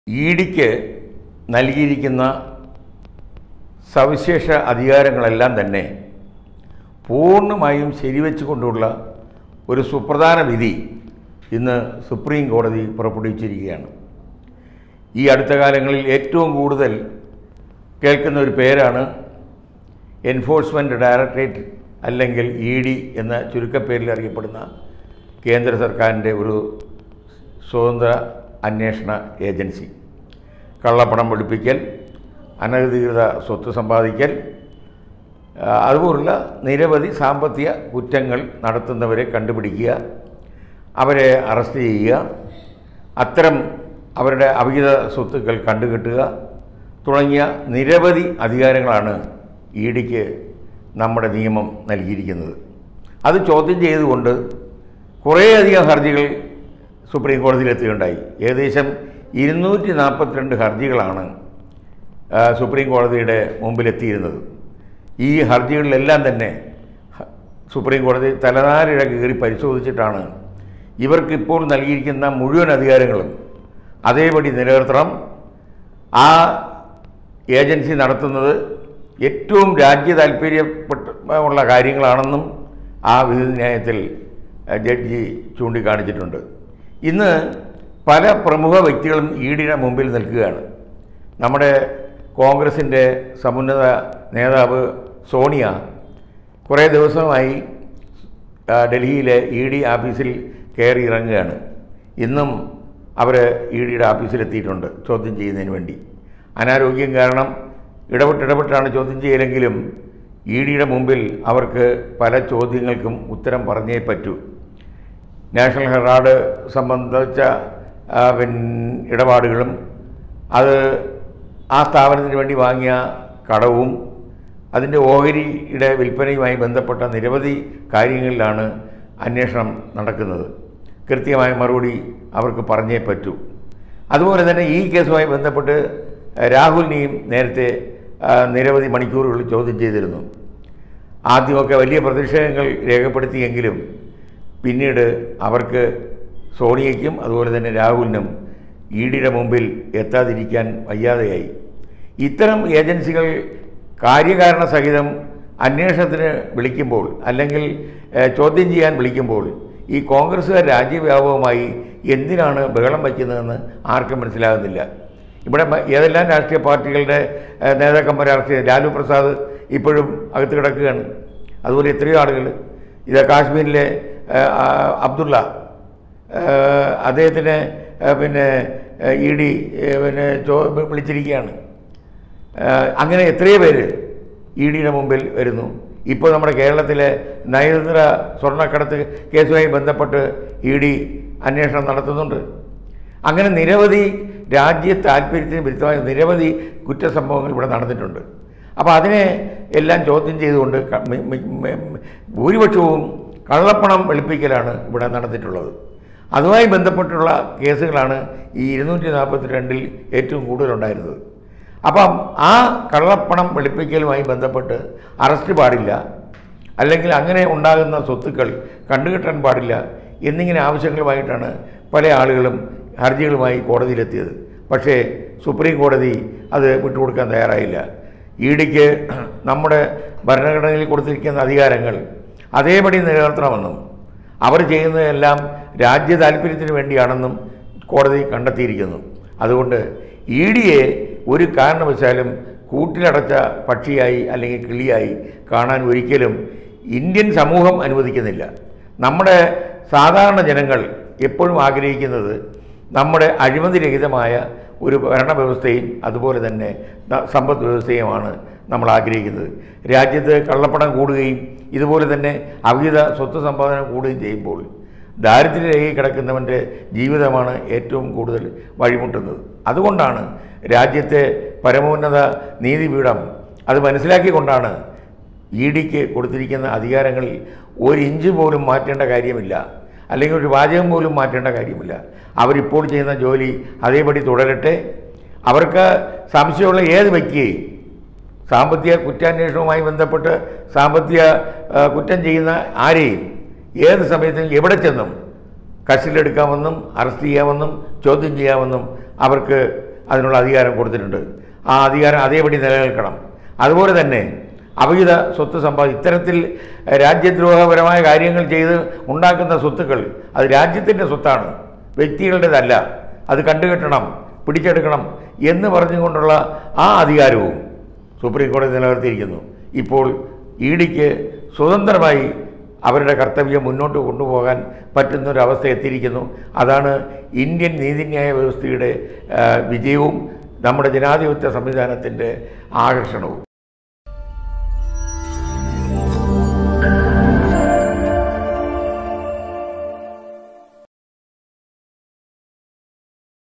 E ഡിക്ക് നൽകിയിരിക്കുന്ന സവിശേഷ അധികാരങ്ങളെല്ലാം തന്നെ പൂർണ്ണമായും ശരിവെച്ചുകൊണ്ടുള്ള ഒരു സുപ്രധാന വിധി ഇന്ന് സുപ്രീം കോടതി പുറപ്പെടുവിച്ചിരിക്കുകയാണ് ഈ അടുത്ത കാലങ്ങളിൽ ഏറ്റവും കൂടുതൽ കേൾക്കുന്ന ഒരു പേരാണ് എൻഫോഴ്സ്മെൻറ്റ് ഡയറക്ടറേറ്റ് അല്ലെങ്കിൽ ഇ ഡി എന്ന ചുരുക്കപ്പേരിൽ അറിയപ്പെടുന്ന കേന്ദ്ര സർക്കാരിൻ്റെ ഒരു സ്വതന്ത്ര അന്വേഷണ ഏജൻസി കള്ളപ്പണം വെളുപ്പിക്കൽ അനധികൃത സ്വത്ത് സമ്പാദിക്കൽ ആ, അതുപോലുള്ള നിരവധി സാമ്പത്തിക കുറ്റങ്ങൾ നടത്തുന്നവരെ കണ്ടുപിടിക്കുക അവരെ അറസ്റ്റ് ചെയ്യുക അത്തരം അവരുടെ അവിഹിത സ്വത്തുക്കൾ കണ്ടുകെട്ടുക തുടങ്ങിയ നിരവധി അധികാരങ്ങളാണ് ഇ ഡിക്ക് നമ്മുടെ നിയമം നൽകിയിരിക്കുന്നത് അത് ചോദ്യം ചെയ്തുകൊണ്ട് കുറേയധികം ഹർജികൾ സുപ്രീം കോടതിയിലെത്തുകയുണ്ടായി ഏകദേശം ഇരുന്നൂറ്റി നാൽപ്പത്തിരണ്ട് ഹർജികളാണ് ആ, സുപ്രീം കോടതിയുടെ മുമ്പിലെത്തിയിരുന്നത് ഈ ഹർജികളിലെല്ലാം തന്നെ ഹ- സുപ്രീം കോടതി തലനാരിഴ കീറി പരിശോധിച്ചിട്ടാണ് ഇവർക്ക് ഇപ്പോൾ നൽകിയിരിക്കുന്ന മുഴുവൻ അധികാരങ്ങളും അതേപടി നിലനിർത്തണം ആ ഏജൻസി നടത്തുന്നത് ഏറ്റവും രാജ്യ താല്പര്യപ്പെട്ട ഉള്ള കാര്യങ്ങളാണെന്നും ആ വിധി ന്യായത്തിൽ അഹ്, ജഡ്ജി ചൂണ്ടിക്കാണിച്ചിട്ടുണ്ട് ഇന്ന് പല പ്രമുഖ വ്യക്തികളും ഇ ഡിയുടെ മുമ്പിൽ നിൽക്കുകയാണ് നമ്മുടെ കോൺഗ്രസിൻ്റെ സമുന്നത നേതാവ് സോണിയ കുറേ ദിവസമായി ആ, ഡൽഹിയിലെ ഇ ഡി ഓഫീസിൽ കയറി ഇറങ്ങുകയാണ് ഇന്നും അവർ ഇ ഡിയുടെ ഓഫീസിലെത്തിയിട്ടുണ്ട് ചോദ്യം ചെയ്യുന്നതിന് വേണ്ടി അനാരോഗ്യം കാരണം ഇടപെട്ട് ഇടപെട്ടാണ് ചോദ്യം ചെയ്യലെങ്കിലും ഇ ഡിയുടെ മുമ്പിൽ അവർക്ക് പല ചോദ്യങ്ങൾക്കും ഉത്തരം പറഞ്ഞേ പറ്റൂ നാഷണൽ ഹെറാൾഡ് സംബന്ധിച്ച ആ, പിൻ ഇടപാടുകളും അത് ആ സ്ഥാപനത്തിന് വേണ്ടി വാങ്ങിയ കടവും അതിൻ്റെ ഓഹരിയുടെ വിൽപ്പനയുമായി ബന്ധപ്പെട്ട നിരവധി കാര്യങ്ങളിലാണ് അന്വേഷണം നടക്കുന്നത് കൃത്യമായ മറുപടി അവർക്ക് പറഞ്ഞേ പറ്റൂ അതുപോലെ തന്നെ ഈ കേസുമായി ബന്ധപ്പെട്ട് രാഹുലിനെയും നേരത്തെ ആ, നിരവധി മണിക്കൂറുകൾ ചോദ്യം ചെയ്തിരുന്നു ആദ്യമൊക്കെ വലിയ പ്രതിഷേധങ്ങൾ രേഖപ്പെടുത്തിയെങ്കിലും പിന്നീട് അവർക്ക് സോണിയയ്ക്കും അതുപോലെ തന്നെ രാഹുലിനും ഇ ഡിയുടെ മുമ്പിൽ എത്താതിരിക്കാൻ വയ്യാതെയായി ഇത്തരം ഏജൻസികൾ കാര്യകാരണ സഹിതം അന്വേഷണത്തിന് വിളിക്കുമ്പോൾ അല്ലെങ്കിൽ ഏഹ്, ചോദ്യം ചെയ്യാൻ വിളിക്കുമ്പോൾ ഈ കോൺഗ്രസ്സുകാർ രാജ്യവ്യാപകമായി എന്തിനാണ് ബഹളം വയ്ക്കുന്നതെന്ന് ആർക്കും മനസ്സിലാകുന്നില്ല ഇവിടെ മ- ഏതെല്ലാം രാഷ്ട്രീയ പാർട്ടികളുടെ ഏഹ്, നേതാക്കന്മാരെ അറസ്റ്റ് ചെയ്ത് ലാലു പ്രസാദ് ഇപ്പോഴും അകത്ത് കിടക്കുകയാണ് അതുപോലെ എത്രയോ ആളുകൾ ഇത് കാശ്മീരിലെ ഏഹ്, ആ, അബ്ദുള്ള ഏഹ്, അദ്ദേഹത്തിന് ഏഹ്, പിന്നെ ഇ ഡി പിന്നെ ചോ വിളിച്ചിരിക്കുകയാണ് ഏഹ്, അങ്ങനെ എത്രയോ പേര് ഇ ഡിയുടെ മുമ്പിൽ വരുന്നു ഇപ്പോൾ നമ്മുടെ കേരളത്തിലെ നയതന്ത്ര സ്വർണ്ണക്കടത്ത് കേസുമായി ബന്ധപ്പെട്ട് ഇ ഡി അന്വേഷണം നടത്തുന്നുണ്ട് അങ്ങനെ നിരവധി രാജ്യ താല്പര്യത്തിന് വിരുദ്ധമായ നിരവധി കുറ്റസംഭവങ്ങൾ ഇവിടെ നടന്നിട്ടുണ്ട് അപ്പോൾ അതിനെ എല്ലാം ചോദ്യം ചെയ്തുകൊണ്ട് ക- മി- മി- മി- ഭൂരിപക്ഷവും കള്ളപ്പണം വെളുപ്പിക്കലാണ് ഇവിടെ നടന്നിട്ടുള്ളത് അതുമായി ബന്ധപ്പെട്ടുള്ള കേസുകളാണ് ഈ ഇരുന്നൂറ്റി നാൽപ്പത്തി രണ്ടിൽ ഏറ്റവും കൂടുതലുണ്ടായിരുന്നത് അപ്പം ആ കള്ളപ്പണം വെളുപ്പിക്കലുമായി ബന്ധപ്പെട്ട് അറസ്റ്റ് പാടില്ല അല്ലെങ്കിൽ അങ്ങനെ ഉണ്ടാകുന്ന സ്വത്തുക്കൾ കണ്ടുകെട്ടാൻ പാടില്ല എന്നിങ്ങനെ ആവശ്യങ്ങളുമായിട്ടാണ് പല ആളുകളും ഹർജികളുമായി കോടതിയിലെത്തിയത് പക്ഷേ സുപ്രീം കോടതി അത് വിട്ടുകൊടുക്കാൻ തയ്യാറായില്ല ഇ ഡിക്ക് നമ്മുടെ ഭരണഘടനയിൽ കൊടുത്തിരിക്കുന്ന അധികാരങ്ങൾ അതേപടി നിലനിർത്തണമെന്നും അവർ ചെയ്യുന്നതെല്ലാം രാജ്യ താല്പര്യത്തിന് വേണ്ടിയാണെന്നും കോടതി കണ്ടെത്തിയിരിക്കുന്നു അതുകൊണ്ട് ഇ ഡിയെ ഒരു കാരണവശാലും കൂട്ടിലടച്ച പക്ഷിയായി അല്ലെങ്കിൽ കിളിയായി കാണാൻ ഒരിക്കലും ഇന്ത്യൻ സമൂഹം അനുവദിക്കുന്നില്ല നമ്മുടെ സാധാരണ ജനങ്ങൾ എപ്പോഴും ആഗ്രഹിക്കുന്നത് നമ്മുടെ അഴിമതിരഹിതമായ ഒരു ഭരണവ്യവസ്ഥയും അതുപോലെ തന്നെ ന- സമ്പദ് വ്യവസ്ഥയുമാണ് നമ്മൾ ആഗ്രഹിക്കുന്നത് രാജ്യത്ത് കള്ളപ്പണം കൂടുകയും ഇതുപോലെ തന്നെ അവിഹിത സ്വത്ത് സമ്പാദനം കൂടുകയും ചെയ്യുമ്പോൾ ദാരിദ്ര്യരേഖയിൽ കിടക്കുന്നവൻ്റെ ജീവിതമാണ് ഏറ്റവും കൂടുതൽ വഴിമുട്ടുന്നത് അതുകൊണ്ടാണ് രാജ്യത്തെ പരമോന്നത നീതിപീഠം അത് മനസ്സിലാക്കിക്കൊണ്ടാണ് ഇ ഡിക്ക് കൊടുത്തിരിക്കുന്ന അധികാരങ്ങളിൽ ഒരു ഇഞ്ച് പോലും മാറ്റേണ്ട കാര്യമില്ല അല്ലെങ്കിൽ ഒരു വാചകം പോലും മാറ്റേണ്ട കാര്യമില്ല അവരിപ്പോൾ ചെയ്യുന്ന ജോലി അതേപടി തുടരട്ടെ അവർക്ക് സംശയമുള്ള ഏത് വ്യക്തിയെയും സാമ്പത്തിക കുറ്റാന്വേഷണവുമായി ബന്ധപ്പെട്ട് സാമ്പത്തിക ആ, കുറ്റം ചെയ്യുന്ന ആരെയും ഏത് സമയത്തും എവിടെ ചെന്നും കസ്റ്റഡിയിലെടുക്കാമെന്നും അറസ്റ്റ് ചെയ്യാമെന്നും ചോദ്യം ചെയ്യാമെന്നും അവർക്ക് അതിനുള്ള അധികാരം കൊടുത്തിട്ടുണ്ട് ആ അധികാരം അതേപടി നിലനിൽക്കണം അതുപോലെ തന്നെ അവിഹിത സ്വത്ത് സമ്പാദി ഇത്തരത്തിൽ രാജ്യദ്രോഹപരമായ കാര്യങ്ങൾ ചെയ്ത് ഉണ്ടാക്കുന്ന സ്വത്തുക്കൾ അത് രാജ്യത്തിൻ്റെ സ്വത്താണ് വ്യക്തികളുടേതല്ല അത് കണ്ടുകെട്ടണം പിടിച്ചെടുക്കണം എന്ന് പറഞ്ഞുകൊണ്ടുള്ള ആ അധികാരവും സുപ്രീം കോടതി നിലനിർത്തിയിരിക്കുന്നു ഇപ്പോൾ ഇ ഡിക്ക് സ്വതന്ത്രമായി അവരുടെ കർത്തവ്യം മുന്നോട്ട് കൊണ്ടുപോകാൻ പറ്റുന്ന ഒരു അവസ്ഥ എത്തിയിരിക്കുന്നു അതാണ് ഇന്ത്യൻ നീതിന്യായ വ്യവസ്ഥയുടെ ആ, വിജയവും നമ്മുടെ ജനാധിപത്യ സംവിധാനത്തിൻ്റെ ആകർഷണവും